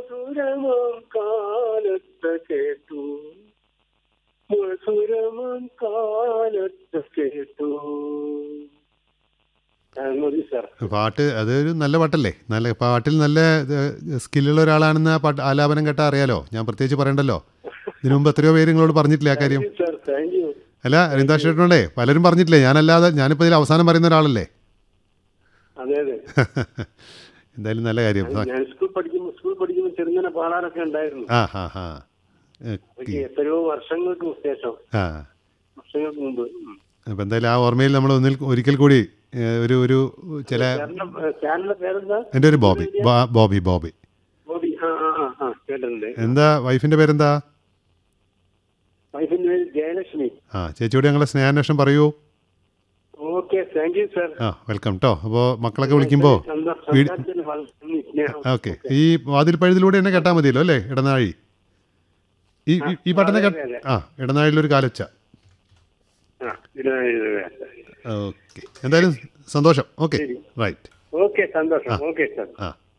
മധുരമാം കാലത്ത് കേട്ടു മധുരമാം കാലത്ത് കേട്ടു ആ, മതി സാർ പാട്ട് അതൊരു നല്ല പാട്ടല്ലേ നല്ല പാട്ടിൽ നല്ല സ്കില്ലുള്ള ഒരാളാണെന്ന് ആ പാട്ട് ആലാപനം കേട്ടാൽ അറിയാലോ ഞാൻ പ്രത്യേകിച്ച് പറയണ്ടല്ലോ ഇതിനു മുമ്പ് എത്രയോ പേര് നിങ്ങളോട് പറഞ്ഞിട്ടില്ല ആ കാര്യം സാർ താങ്ക് യു അല്ല അരിന്താക്ഷ ചേട്ടനോടേ പലരും പറഞ്ഞിട്ടില്ലേ ഞാനല്ലാതെ ഞാനിപ്പോൾ ഇതിൽ അവസാനം പറയുന്ന ഒരാളല്ലേ അതെ അതെ എന്തായാലും നല്ല കാര്യം ആ, ഞാൻ സ്കൂൾ പഠിക്കുമ്പോൾ സ്കൂൾ പഠിക്കുമ്പോൾ ചെറുങ്ങനെ പാടാനൊക്കെ ഉണ്ടായിരുന്നു ആ ഹാ ഹാ അതൊക്കെ എത്രയോ വർഷങ്ങൾക്ക് ശേഷം ആ വർഷങ്ങൾക്ക് മുമ്പ് ഉം. അപ്പം എന്തായാലും ആ ഓർമ്മയിൽ നമ്മൾ ഒന്നിൽ ഒരിക്കൽ കൂടി ഏ, ഒരു ഒരു ചില ചാനലിന്റെ ചാനലിന്റെ പേരെന്താ എൻ്റെ ഒരു ബോബി ബോ- ബോബി ബോബി ബോബി ആ ആ ആ ആ കേട്ടിട്ടുണ്ട് എന്താ വൈഫിൻ്റെ പേരെന്താ വൈഫിന്റെ പേര് ജയലക്ഷ്മി ആ ചേച്ചിയോട് ഞങ്ങളെ സ്നേഹാന്വേഷണം പറയൂ ഓക്കെ താങ്ക് യു സാർ ആ വെൽക്കം കേട്ടോ അപ്പോൾ മക്കളൊക്കെ വിളിക്കുമ്പോൾ വീട് ഓക്കെ ഈ വാതിൽ പഴുതിലൂടെ തന്നെ കേട്ടാൽ മതിയല്ലോ അല്ലേ ഇടനാഴി ഈ ഈ- ഈ പാട്ടിനെ കേട്ട അതെ, അതെ. ആ ഇടനാഴിയിലൊരു കാലൊച്ച ഓക്കെ എന്തായാലും സന്തോഷം ഓക്കെ റൈറ്റ് ഓക്കെ സന്തോഷം ഓക്കെ സാർ ആ